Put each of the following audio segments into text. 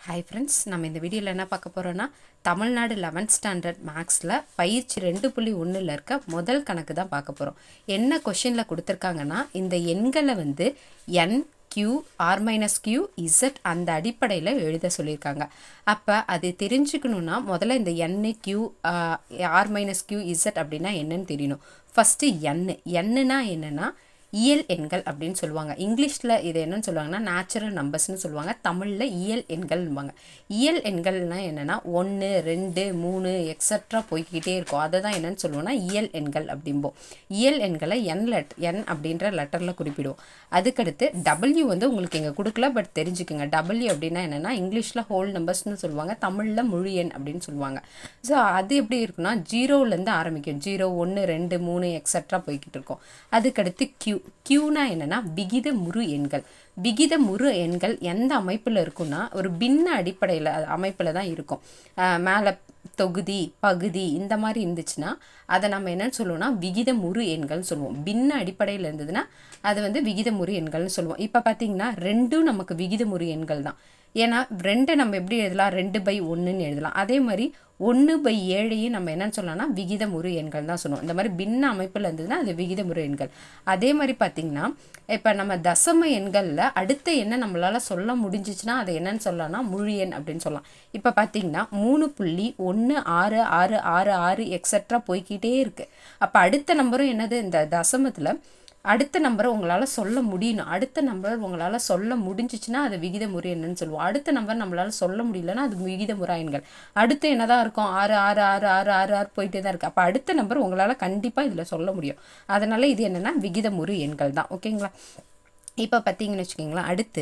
hi friends நம்ம இந்த வீடியோவில் என்ன பார்க்க போகிறோன்னா தமிழ்நாடு லெவன்த் ஸ்டாண்டர்ட் மேக்ஸில் பயிற்சி ரெண்டு புள்ளி ஒன்றில் இருக்க முதல் கணக்கு தான் பார்க்க போகிறோம் என்ன கொஷினில் கொடுத்துருக்காங்கன்னா இந்த எண்களை வந்து N Q R minus Q Z அந்த அடிப்படையில் எழுத சொல்லியிருக்காங்க அப்போ அது தெரிஞ்சுக்கணுன்னா முதல்ல இந்த N Q R minus Q Z அப்படின்னா என்னன்னு தெரியணும் ஃபஸ்ட்டு என்னு என்னன்னா என்னென்னா இயல் எண்கள் அப்படின்னு சொல்லுவாங்க இங்கிலீஷில் இது என்னன்னு சொல்லுவாங்கன்னா நேச்சுரல் நம்பர்ஸ்னு சொல்லுவாங்க தமிழில் இயல் எண்கள்வாங்க இயல் எண்கள்னால் என்னென்னா ஒன்று ரெண்டு மூணு எக்ஸட்ரா போய்கிட்டே இருக்கும் அதை தான் என்னன்னு சொல்லுவோம்னா இயல் எண்கள் அப்படிம்போம் இயல் எண்களை என் லெட் என் அப்படின்ற லெட்டரில் குறிப்பிடுவோம் அதுக்கடுத்து டபிள்யூ வந்து உங்களுக்கு இங்கே கொடுக்கல பட் தெரிஞ்சுக்குங்க டபிள்யூ அப்படின்னா என்னென்னா இங்கிலீஷில் ஹோல் நம்பர்ஸ்னு சொல்லுவாங்க தமிழில் முழு எண் அப்படின்னு சொல்லுவாங்க ஸோ அது எப்படி இருக்குன்னா ஜீரோலேருந்து ஆரம்பிக்கும் ஜீரோ ஒன்று ரெண்டு மூணு எக்ஸட்ரா போய்கிட்டு இருக்கும் அதுக்கடுத்து கியூ கியூனா என்னென்னா விகித முறு எண்கள் விகித முறு எண்கள் எந்த அமைப்பில் இருக்குன்னா ஒரு பின்ன அடிப்படையில் அமைப்பில் தான் இருக்கும் மேலே தொகுதி பகுதி இந்த மாதிரி இருந்துச்சுன்னா அதை நம்ம என்னன்னு சொல்லுவோம்னா விகித முறு எண்கள்னு சொல்லுவோம் பின்ன அடிப்படையில் இருந்ததுன்னா அது வந்து விகித முறு எண்கள்னு சொல்லுவோம் இப்போ பார்த்தீங்கன்னா ரெண்டும் நமக்கு விகித முறு எண்கள் தான் ஏன்னா ரெண்டை நம்ம எப்படி எழுதலாம் ரெண்டு பை ஒன்றுன்னு எழுதலாம் அதே மாதிரி ஒன்று பை ஏழையும் நம்ம என்னன்னு சொல்லலாம்னா விகிதமுறு எண்கள் தான் சொல்லுவோம் இந்த மாதிரி பின்ன அமைப்பில் இருந்ததுன்னா அது விகிதமுறு எண்கள் அதே மாதிரி பார்த்திங்கன்னா இப்போ நம்ம தசம எண்களில் அடுத்த எண்ணை நம்மளால் சொல்ல முடிஞ்சிச்சுன்னா அது என்னன்னு சொல்லலாம்னா முழு எண் அப்படின்னு சொல்லலாம் இப்போ பார்த்தீங்கன்னா மூணு புள்ளி ஒன்று ஆறு ஆறு ஆறு ஆறு எக்ஸட்ரா போய்கிட்டே இருக்குது அப்போ அடுத்த நம்பரும் என்னது இந்த தசமத்தில் அடுத்த நம்பரை உங்களால் சொல்ல முடியணும் அடுத்த நம்பர் உங்களால் சொல்ல முடிஞ்சிச்சுன்னா அது விகித முறை என்னன்னு சொல்லுவோம் அடுத்த நம்பர் நம்மளால் சொல்ல முடியலன்னா அது விகித முறாயன்கள் அடுத்து என்னதான் இருக்கும் ஆறு ஆறு ஆறு ஆறு ஆறு ஆறு போயிட்டே தான் இருக்குது அப்போ அடுத்த நம்பர் உங்களால் கண்டிப்பாக இதில் சொல்ல முடியும் அதனால் இது என்னென்னா விகித முறு எண்கள் தான் ஓகேங்களா இப்போ பார்த்தீங்கன்னு வச்சுக்கிங்களேன் அடுத்து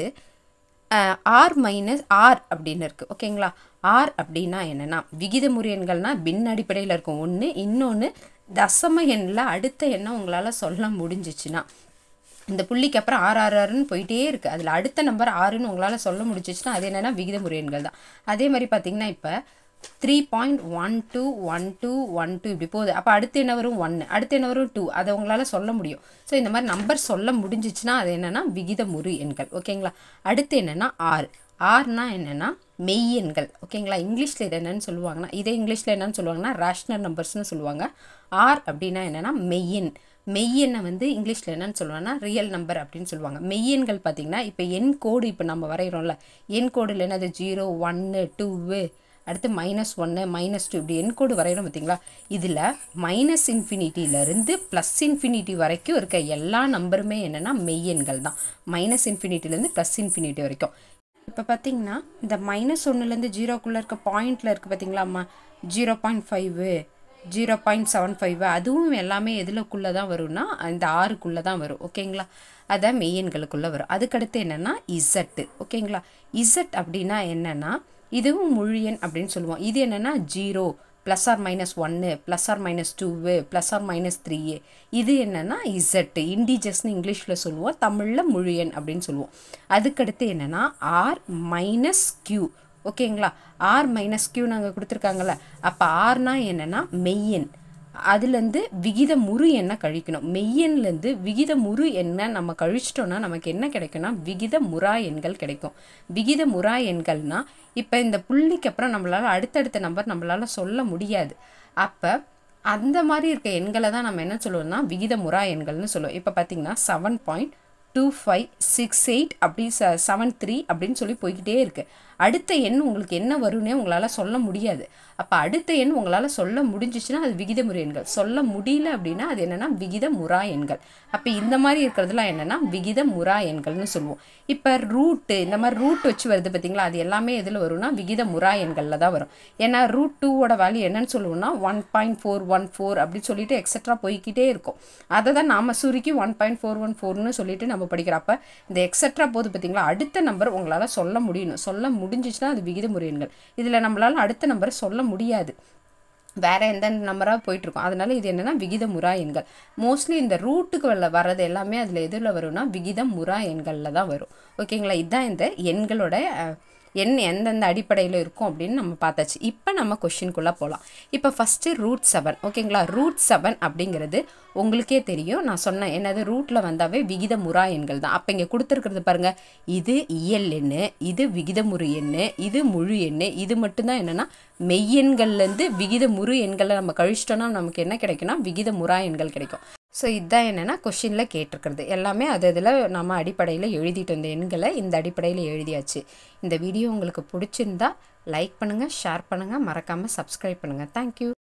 ஆர் மைனஸ் ஆர் அப்படின்னு இருக்குது ஓகேங்களா ஆர் அப்படின்னா என்னென்னா விகித முறை எண்கள்னால் பின் அடிப்படையில் இருக்கும் ஒன்று இன்னொன்று தசம எண்ணில் அடுத்த எண்ணம் உங்களால் சொல்ல முடிஞ்சிச்சுன்னா இந்த புள்ளிக்கு அப்புறம் ஆறு ஆறு ஆறுன்னு போயிட்டே இருக்குது அதில் அடுத்த நம்பர் ஆறுன்னு உங்களால் சொல்ல முடிஞ்சிச்சுன்னா அது என்னென்னா விகித முறை எண்கள் தான் அதே மாதிரி பார்த்தீங்கன்னா இப்போ three point one two one two one two இப்படி போகுது அப்போ அடுத்து என்ன வரும் ஒன்று அடுத்து என்ன வரும் டூ அதை உங்களால் சொல்ல முடியும் ஸோ இந்த மாதிரி நம்பர் சொல்ல முடிஞ்சிச்சுன்னா அது என்னென்னா விகித முறு எண்கள் ஓகேங்களா அடுத்து என்னென்னா ஆறு ஆறுனா என்னென்னா மெய் எண்கள் ஓகேங்களா இங்கிலீஷில் இது என்னென்னு சொல்லுவாங்கன்னா இதே இங்கிலீஷில் என்னென்னு சொல்லுவாங்கன்னா ரேஷ்னல் நம்பர்ஸ்னு சொல்லுவாங்க ஆர் அப்படின்னா என்னென்னா மெய்யெண் மெய்யெண்ணை வந்து இங்கிலீஷில் என்னென்னு சொல்லுவாங்கன்னா ரியல் நம்பர் அப்படின்னு சொல்லுவாங்க மெய்யெண்கள் பார்த்திங்கன்னா இப்போ எண் கோடு இப்போ நம்ம வரைகிறோம்ல எண் கோடில் என்னது ஜீரோ ஒன்று டூவு அடுத்து மைனஸ் ஒன்று மைனஸ் டூ இப்படி எண் கோடு வரைகிறோம் பார்த்தீங்களா இதில் மைனஸ் இன்ஃபினிட்டியிலேருந்து ப்ளஸ் இன்ஃபினிட்டி வரைக்கும் இருக்க எல்லா நம்பருமே என்னென்னா மெய்யெண்கள் தான் மைனஸ் இன்ஃபினிட்டிலேருந்து ப்ளஸ் இன்ஃபினிட்டி வரைக்கும் இப்போ பார்த்தீங்கன்னா இந்த மைனஸ் ஒன்றுலேருந்து ஜீரோக்குள்ளே இருக்க பாயிண்டில் இருக்குது பார்த்தீங்களா zero point five zero point seven five அதுவும் எல்லாமே எதுலக்குள்ளே தான் வரும்னா இந்த ஆறுக்குள்ளே தான் வரும் ஓகேங்களா அதான் மெய்யன்களுக்குள்ளே வரும் அதுக்கடுத்து என்னென்னா இசட்டு ஓகேங்களா இசட் அப்படின்னா என்னென்னா இதுவும் முழு எண் அப்படின்னு சொல்லுவோம் இது என்னென்னா ஜீரோ ப்ளஸ் ஆர் மைனஸ் ஒன்று plus R minus two plus R minus three இது என்னென்னா இசட்டு இண்டிஜஸ்னு இங்கிலீஷில் சொல்லுவோம் தமிழில் முழு எண் அப்படின்னு சொல்லுவோம் அதுக்கடுத்து என்னென்னா ஆர் மைனஸ் கியூ ஓகேங்களா ஆர் மைனஸ் கியூ நாங்கள் கொடுத்துருக்காங்கல்ல அப்போ ஆர்னா என்னென்னா மெய்யெண் அதுலேருந்து விகித முறு எண்ணை கழிக்கணும் மெய்யன்லேருந்து விகித முறு எண்ணை நம்ம கழிச்சிட்டோன்னா நமக்கு என்ன கிடைக்கும்னா விகித முறா எண்கள் கிடைக்கும் விகித முறா எண்கள்னா இப்போ இந்த புள்ளிக்கு அப்புறம் நம்மளால் அடுத்தடுத்த நம்பர் நம்மளால் சொல்ல முடியாது அப்போ அந்த மாதிரி இருக்க எண்களை தான் நம்ம என்ன சொல்லுவோம்னா விகித முறா எண்கள்னு சொல்லுவோம் இப்போ பார்த்தீங்கன்னா seven point two five six eight அப்படி ச செவன் த்ரீ அப்படின்னு சொல்லி போய்கிட்டே இருக்குது அடுத்த எண் உங்களுக்கு என்ன வரும்னே உங்களால் சொல்ல முடியாது அப்போ அடுத்த எண் உங்களால் சொல்ல முடிஞ்சிச்சுன்னா அது விகித முறை எண்கள் சொல்ல முடியல அப்படின்னா அது என்னென்னா விகித முறா எண்கள் அப்போ இந்த மாதிரி இருக்கிறதுலாம் என்னென்னா விகித முறா எண்கள்னு சொல்லுவோம் இப்போ ரூட்டு இந்த மாதிரி ரூட் வச்சு வருது பார்த்தீங்களா அது எல்லாமே எதில் வரும்னா விகித முறா எண்களில் தான் வரும் ஏன்னா ரூட் டூவோட வேல்யூ என்னன்னு சொல்லுவோம்னா one point four one four அப்படின்னு சொல்லிட்டு எக்ஸட்ரா போய்கிட்டே இருக்கும் அதை தான் நாம் சுருக்கி ஒன் பாயிண்ட் ஃபோர் ஒன் ஃபோர்னு சொல்லிட்டு நம்ம படிக்கிறப்ப இந்த எக்ஸட்ரா போது பார்த்தீங்களா அடுத்த நம்பர் உங்களால் சொல்ல முடியணும் சொல்ல முடிஞ்சிச்சுன்னா அது விகித முறை எண்கள் இதில் நம்மளால் அடுத்த நம்பரை சொல்ல முடியாது வேறு எந்த நம்பராக போயிட்டுருக்கோம் அதனால இது என்னென்னா விகித முறா எண்கள் மோஸ்ட்லி இந்த ரூட்டுக்கு வரல வர்றது எல்லாமே அதில் எதில் வரும்னா விகித முறா எண்களில் தான் வரும் ஓகேங்களா இதுதான் இந்த எண்களோட எண் எந்தெந்த அடிப்படையில் இருக்கும் அப்படின்னு நம்ம பார்த்தாச்சு இப்போ நம்ம கொஷின்குள்ளே போகலாம் இப்போ ஃபஸ்ட்டு ரூட் செவன் ஓகேங்களா ரூட் செவன் அப்படிங்கிறது உங்களுக்கே தெரியும் நான் சொன்னேன் என்னது ரூட்டில் வந்தாவே விகிதமுறா எண்கள் தான் அப்போ இங்கே கொடுத்துருக்கிறது பாருங்கள் இது இயல் எண்ணு இது விகிதமுறு எண்ணு இது முழு எண்ணு இது மட்டும்தான் என்னென்னா மெய்யெண்கள்லேருந்து விகிதமுறு எண்களை நம்ம கழிச்சிட்டோன்னா நமக்கு என்ன கிடைக்கும்னா விகிதமுறா எண்கள் கிடைக்கும் ஸோ இதுதான் என்னென்னா கொஷினில் கேட்டிருக்கிறது எல்லாமே அது இதில் நம்ம அடிப்படையில் எழுதிட்டு வந்த எண்களை இந்த அடிப்படையில் எழுதியாச்சு இந்த வீடியோ உங்களுக்கு பிடிச்சிருந்தா லைக் பண்ணுங்கள் ஷேர் பண்ணுங்கள் மறக்காமல் சப்ஸ்கிரைப் பண்ணுங்கள் தேங்க்யூ